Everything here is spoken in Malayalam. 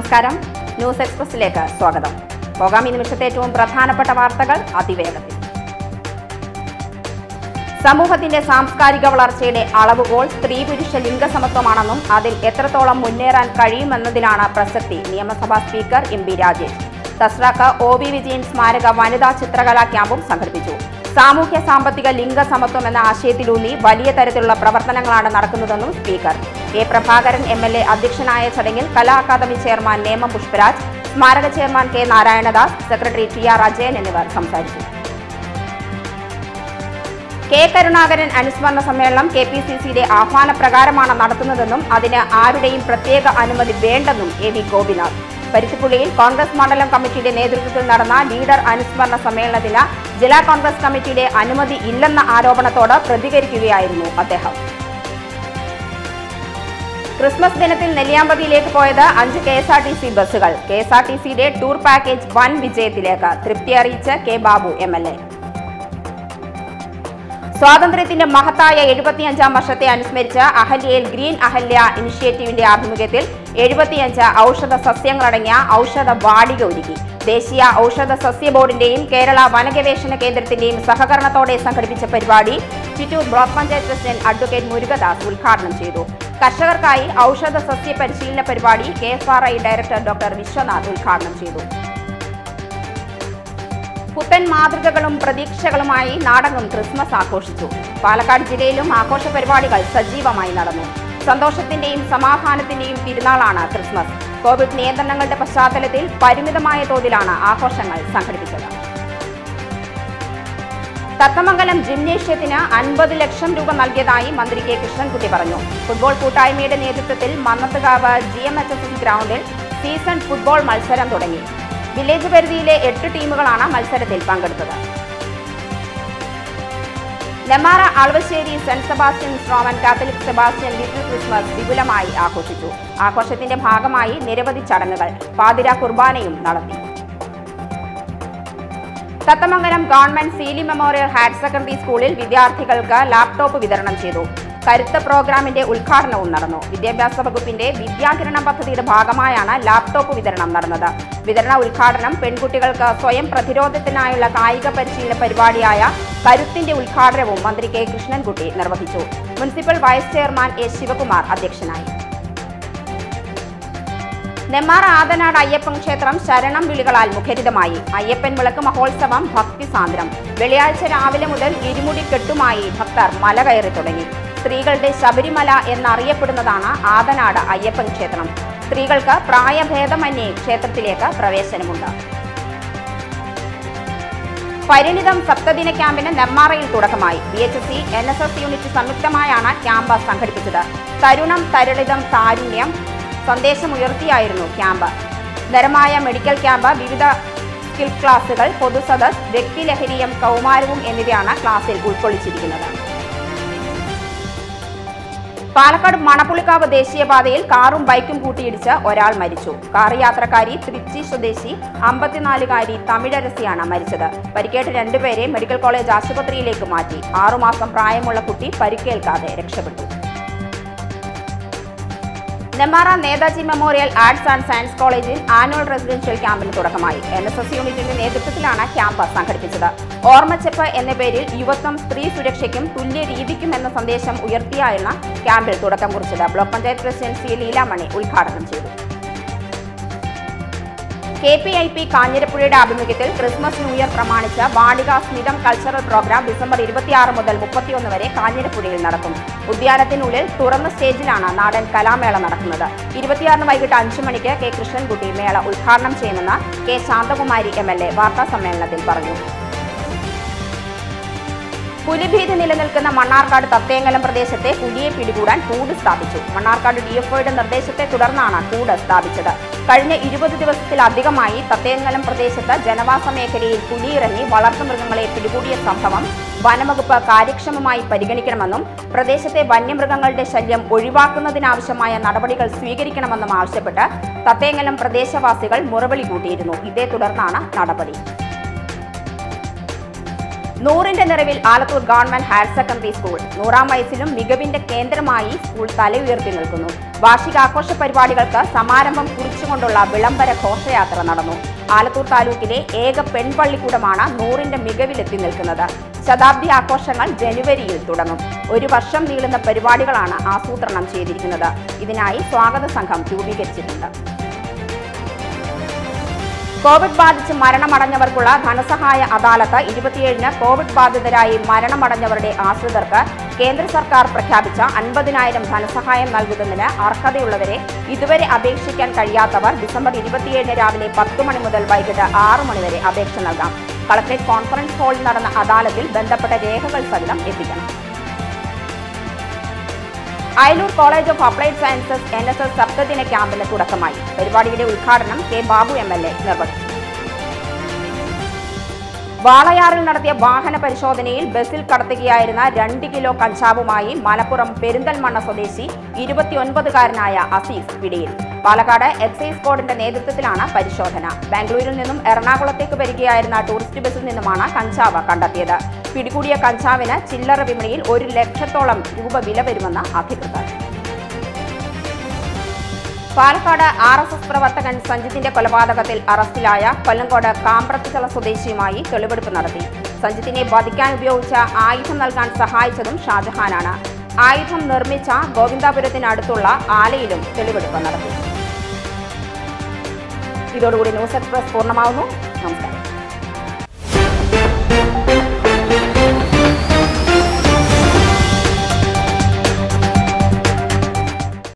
നമസ്കാരം ന്യൂസ് എക്സ്പ്രസിലേക്ക് സ്വാഗതം പോകാം ഈ നിമിഷത്തെ ഏറ്റവും പ്രധാനപ്പെട്ട വാർത്തകൾ അതിവേഗത്തിൽ സമൂഹത്തിന്റെ സാംസ്കാരിക വളർച്ചയുടെ അളവുകോൾ സ്ത്രീ പുരുഷ ലിംഗസമത്വമാണെന്നും അതിൽ എത്രത്തോളം മുന്നേറാൻ കഴിയുമെന്നതിലാണ് പ്രസക്തി നിയമസഭാ speaker M B Rajesh Thasrak O V Vijayan സ്മാരക വനിതാ ചിത്രകലാ ക്യാമ്പും സംഘടിപ്പിച്ചു സാമൂഹ്യ സാമ്പത്തിക ലിംഗസമത്വം എന്ന ആശയത്തിലൂന്നി വലിയ തരത്തിലുള്ള പ്രവർത്തനങ്ങളാണ് നടക്കുന്നതെന്നും speaker A Prabhakaran M L A അധ്യക്ഷനായ ചടങ്ങിൽ കലാ അക്കാദമി ചെയർമാൻ നേമം പുഷ്പരാജ് സ്മാരക chairman K Narayanadas secretary T R Ajayan എന്നിവർ സംസാരിച്ചു കെ കരുണാകരൻ അനുസ്മരണ സമ്മേളനം കെ പി സി സിയുടെ ആഹ്വാനപ്രകാരമാണ് നടത്തുന്നതെന്നും അതിന് ആരുടെയും പ്രത്യേക അനുമതി വേണ്ടെന്നും എ വി ഗോപിനാഥ് പരുത്തിപ്പുള്ളിയിൽ കോൺഗ്രസ് മണ്ഡലം കമ്മിറ്റിയുടെ നേതൃത്വത്തിൽ നടന്ന ലീഡർ അനുസ്മരണ സമ്മേളനത്തിന് ജില്ലാ കോൺഗ്രസ് കമ്മിറ്റിയുടെ അനുമതി ഇല്ലെന്ന ആരോപണത്തോട് പ്രതികരിക്കുകയായിരുന്നു അദ്ദേഹം ക്രിസ്മസ് ദിനത്തിൽ നെല്ലിയാമ്പതിയിലേക്ക് പോയത് അഞ്ച് K S R T C ബസ്സുകൾ കെ എസ് ആർ ടി സിയുടെ ടൂർ പാക്കേജ് വൻ വിജയത്തിലേക്ക് തൃപ്തി അറിയിച്ച് K Babu M L A സ്വാതന്ത്ര്യത്തിന്റെ മഹത്തായ എഴുപത്തിയഞ്ചാം വർഷത്തെ അനുസ്മരിച്ച് അഹല്യയിൽ ഗ്രീൻ അഹല്യ ഇനിഷ്യേറ്റീവിന്റെ ആഭിമുഖ്യത്തിൽ എഴുപത്തിയഞ്ച് ഔഷധ സസ്യങ്ങളടങ്ങിയ ഔഷധ വാടിക ഒരുക്കി ദേശീയ ഔഷധ സസ്യ ബോർഡിന്റെയും കേരള വനഗവേഷണ കേന്ദ്രത്തിന്റെയും സഹകരണത്തോടെ സംഘടിപ്പിച്ച പരിപാടി Chittur block panchayat president advocate Murugadas ഉദ്ഘാടനം ചെയ്തു കർഷകർക്കായി ഔഷധ സസ്യ പരിശീലന പരിപാടി K F R I director doctor Viswanath ഉദ്ഘാടനം ചെയ്തു പുത്തൻ മാതൃകകളും പ്രതീക്ഷകളുമായി നാടകം ക്രിസ്മസ് ആഘോഷിച്ചു പാലക്കാട് ജില്ലയിലും ആഘോഷ പരിപാടികൾ സജീവമായി നടന്നു സന്തോഷത്തിന്റെയും സമാധാനത്തിന്റെയും തിരുനാളാണ് ക്രിസ്മസ് കോവിഡ് നിയന്ത്രണങ്ങളുടെ പശ്ചാത്തലത്തിൽ പരിമിതമായ തോതിലാണ് ആഘോഷങ്ങൾ സംഘടിപ്പിച്ചത് തത്തമംഗലം ജിംനേഷ്യത്തിന് അൻപത് ലക്ഷം രൂപ നൽകിയതായി മന്ത്രി കെ കൃഷ്ണൻകുട്ടി പറഞ്ഞു ഫുട്ബോൾ കൂട്ടായ്മയുടെ നേതൃത്വത്തിൽ Mannathukavu G M H S S ഗ്രൗണ്ടിൽ സീസൺ ഫുട്ബോൾ മത്സരം തുടങ്ങി വില്ലേജ് പരിധിയിലെ എട്ട് ടീമുകളാണ് മത്സരത്തിൽ പങ്കെടുത്തത് Nemmara Alavassery saint Sebastian Roman Catholic Sebastian little Christmas വിപുലമായി ആഘോഷിച്ചു ആഘോഷത്തിന്റെ ഭാഗമായി നിരവധി ചടങ്ങുകൾ പാതിര കുർബാനയും നടത്തി തത്തമംഗലം ഗവൺമെന്റ് സീലി മെമ്മോറിയൽ ഹയർ സെക്കൻഡറി സ്കൂളിൽ വിദ്യാർത്ഥികൾക്ക് ലാപ്ടോപ്പ് വിതരണം ചെയ്തു കരുത്ത് പ്രോഗ്രാമിന്റെ ഉദ്ഘാടനവും നടന്നു വിദ്യാഭ്യാസ വകുപ്പിന്റെ വിദ്യാകിരണം പദ്ധതിയുടെ ഭാഗമായാണ് ലാപ്ടോപ്പ് വിതരണം നടന്നത് വിതരണ ഉദ്ഘാടനം പെൺകുട്ടികൾക്ക് സ്വയം പ്രതിരോധത്തിനായുള്ള കായിക പരിശീലന പരിപാടിയായ കരുത്തിന്റെ ഉദ്ഘാടനവും മന്ത്രി കെ കൃഷ്ണൻകുട്ടി നിർവഹിച്ചു municipal vice chairman A Sivakumar അധ്യക്ഷനായി നെമ്മാറ ആദനാട് അയ്യപ്പൻ ക്ഷേത്രം ശരണം വിളികളാൽ മുഖരിതമായി അയ്യപ്പൻ വിളക്ക് മഹോത്സവം ഭക്തിസാന്ദ്രം വെള്ളിയാഴ്ച രാവിലെ മുതൽ ഇരുമുടി കെട്ടുമായി ഭക്തർ മല കയറി തുടങ്ങി സ്ത്രീകളുടെ ശബരിമല എന്നറിയപ്പെടുന്നതാണ് ആദനാട് അയ്യപ്പൻ ക്ഷേത്രം സ്ത്രീകൾക്ക് പ്രായഭേദമന്യേ ക്ഷേത്രത്തിലേക്ക് പ്രവേശനമുണ്ട് പരിണിതം സപ്തദിന ക്യാമ്പിന് നെമ്മാറയിൽ തുടക്കമായി B H S C N S S unit സംയുക്തമായാണ് ക്യാമ്പ് സംഘടിപ്പിച്ചത് തരുണം തരളിതം താരുണ്യം സന്ദേശമുയർത്തിയായിരുന്നു ക്യാമ്പ് നിരമായ മെഡിക്കൽ ക്യാമ്പ് വിവിധ സ്കിൽ ക്ലാസുകൾ പൊതുസദസ് വ്യക്തിലഹരിയും കൗമാരവും എന്നിവയാണ് ക്ലാസ്സിൽ ഉൾക്കൊള്ളിച്ചിരിക്കുന്നത് പാലക്കാട് മണപ്പുളിക്കാവ് ദേശീയപാതയിൽ കാറും ബൈക്കും കൂട്ടിയിടിച്ച് ഒരാൾ മരിച്ചു കാർ യാത്രക്കാരി തൃച്ചി സ്വദേശി അമ്പത്തിനാലുകാരി തമിഴരസിയാണ് മരിച്ചത് പരിക്കേറ്റ രണ്ടുപേരെ മെഡിക്കൽ കോളേജ് ആശുപത്രിയിലേക്ക് മാറ്റി ആറുമാസം പ്രായമുള്ള കുട്ടി പരിക്കേൽക്കാതെ രക്ഷപ്പെട്ടു Nemmara Netaji memorial arts and science കോളേജിൽ ആനുവൽ റെസിഡൻഷ്യൽ ക്യാമ്പിന് തുടക്കമായി എൻ എസ് എസ് യൂണിറ്റിന്റെ നേതൃത്വത്തിലാണ് ക്യാമ്പ് സംഘടിപ്പിച്ചത് ഓർമ്മച്ചെപ്പ് എന്ന പേരിൽ യുവത്വം സ്ത്രീ സുരക്ഷയ്ക്കും തുല്യ രീതിക്കും എന്ന സന്ദേശം ഉയർത്തിയായാണ് ക്യാമ്പിൽ തുടക്കം കുറിച്ചത് block panchayat president C Leelamani ഉദ്ഘാടനം ചെയ്തു കെ പി ഐ പി കാഞ്ഞിരപ്പുഴയുടെ ആഭിമുഖ്യത്തിൽ ക്രിസ്മസ് ന്യൂ ഇയർ പ്രമാണിച്ച് വാടിക സ്മിതം കൾച്ചറൽ പ്രോഗ്രാം ഡിസംബർ ഇരുപത്തിയാറ് മുതൽ മുപ്പത്തിയൊന്ന് വരെ കാഞ്ഞിരപ്പുഴയിൽ നടക്കും ഉദ്യാനത്തിനുള്ളിൽ തുറന്ന സ്റ്റേജിലാണ് നാടൻ കലാമേള നടക്കുന്നത് ഇരുപത്തിയാറിന് വൈകിട്ട് അഞ്ചു മണിക്ക് കെ കൃഷ്ണൻകുട്ടി മേള ഉദ്ഘാടനം ചെയ്യുമെന്ന് K Santhakumari M L A വാർത്താ സമ്മേളനത്തിൽ പറഞ്ഞു പുലിഭീതി നിലനിൽക്കുന്ന മണ്ണാർക്കാട് തത്തേങ്ങലം പ്രദേശത്തെ പുലിയെ പിടികൂടാൻ കൂട് സ്ഥാപിച്ചു മണ്ണാർക്കാട് ഡിഎഫ്ഒയുടെ നിർദ്ദേശത്തെ തുടർന്നാണ് കൂട് സ്ഥാപിച്ചത് കഴിഞ്ഞ ഇരുപത് ദിവസത്തിലധികമായി തത്തേങ്ങലം പ്രദേശത്ത് ജനവാസ മേഖലയിൽ പുലിയിറങ്ങി വളർത്തുമൃഗങ്ങളെ പിടികൂടിയ സംഭവം വനംവകുപ്പ് കാര്യക്ഷമമായി പരിഗണിക്കണമെന്നും പ്രദേശത്തെ വന്യമൃഗങ്ങളുടെ ശല്യം ഒഴിവാക്കുന്നതിനാവശ്യമായ നടപടികൾ സ്വീകരിക്കണമെന്നും ആവശ്യപ്പെട്ട് തത്തേങ്ങലം പ്രദേശവാസികൾ മുറവിളി കൂട്ടിയിരുന്നു ഇതേ തുടർന്നാണ് നടപടി നൂറിന്റെ നിറവിൽ Alathur government higher secondary school നൂറാം വയസ്സിലും മികവിന്റെ കേന്ദ്രമായി സ്കൂൾ തലയുയർത്തി നിൽക്കുന്നു വാർഷികാഘോഷ പരിപാടികൾക്ക് സമാരംഭം കുറിച്ചുകൊണ്ടുള്ള വിളംബര ഘോഷയാത്ര നടന്നു ആലത്തൂർ താലൂക്കിലെ ഏക പെൺപള്ളിക്കൂടമാണ് നൂറിന്റെ മികവിലെത്തി നിൽക്കുന്നത് ശതാബ്ദി ആഘോഷങ്ങൾ ജനുവരിയിൽ തുടങ്ങും ഒരു വർഷം നീളുന്ന പരിപാടികളാണ് ആസൂത്രണം ചെയ്തിരിക്കുന്നത് ഇതിനായി സ്വാഗത സംഘം രൂപീകരിച്ചിട്ടുണ്ട് കോവിഡ് ബാധിച്ച് മരണമടഞ്ഞവർക്കുള്ള ധനസഹായ അദാലത്ത് ഇരുപത്തിയേഴിന് കോവിഡ് ബാധിതരായി മരണമടഞ്ഞവരുടെ ആശ്രിതർക്ക് കേന്ദ്ര സർക്കാർ പ്രഖ്യാപിച്ച അൻപതിനായിരം ധനസഹായം നൽകുന്നതിന് അർഹതയുള്ളവരെ ഇതുവരെ അപേക്ഷിക്കാൻ കഴിയാത്തവർ ഡിസംബർ ഇരുപത്തിയേഴിന് രാവിലെ പത്ത് മണി മുതൽ വൈകിട്ട് ആറ് മണി വരെ അപേക്ഷ നൽകാം കളക്ടറേറ്റ് കോൺഫറൻസ് ഹാളിൽ നടന്ന അദാലത്തിൽ ബന്ധപ്പെട്ട രേഖകൾ സഹിതം എത്തിക്കണം Ayalur college of applied sciences N S S സപ്തദിന ക്യാമ്പിന് തുടക്കമായി പരിപാടിയുടെ ഉദ്ഘാടനം K Babu M L A നിർവഹിച്ചു വാളയാറിൽ നടത്തിയ വാഹന പരിശോധനയിൽ ബസ്സിൽ കടത്തുകയായിരുന്ന രണ്ട് കിലോ കഞ്ചാവുമായി മലപ്പുറം പെരിന്തൽമണ്ണ സ്വദേശി ഇരുപത്തിയൊൻപതുകാരനായ അസീസ് പിടിയിൽ പാലക്കാട് എക്സൈസ് സ്ക്വാഡിന്റെ നേതൃത്വത്തിലാണ് പരിശോധന ബാംഗ്ലൂരിൽ നിന്നും എറണാകുളത്തേക്ക് വരികയായിരുന്ന ടൂറിസ്റ്റ് ബസ്സിൽ നിന്നുമാണ് കഞ്ചാവ് കണ്ടെത്തിയത് പിടികൂടിയ കഞ്ചാവിന് ചില്ലറ വിപണിയിൽ ഒരു ലക്ഷത്തോളം രൂപ വില വരുമെന്ന് അധികൃതർ പാലക്കാട് ആർ എസ് എസ് പ്രവർത്തകൻ സഞ്ജിത്തിന്റെ കൊലപാതകത്തിൽ അറസ്റ്റിലായ കൊല്ലങ്കോട് കാമ്പ്രത്തുചള സ്വദേശിയുമായി തെളിവെടുപ്പ് നടത്തി സഞ്ജിത്തിനെ വധിക്കാൻ ഉപയോഗിച്ച ആയുധം നൽകാൻ സഹായിച്ചതും ഷാജഹാനാണ് ആയുധം നിർമ്മിച്ച ഗോവിന്ദാപുരത്തിനടുത്തുള്ള ആലയിലും തെളിവെടുപ്പ് നടത്തി ഇതോടുകൂടി ന്യൂസ് എക്സ്പ്രസ് പൂർണ്ണമാവുന്നു നമസ്കാരം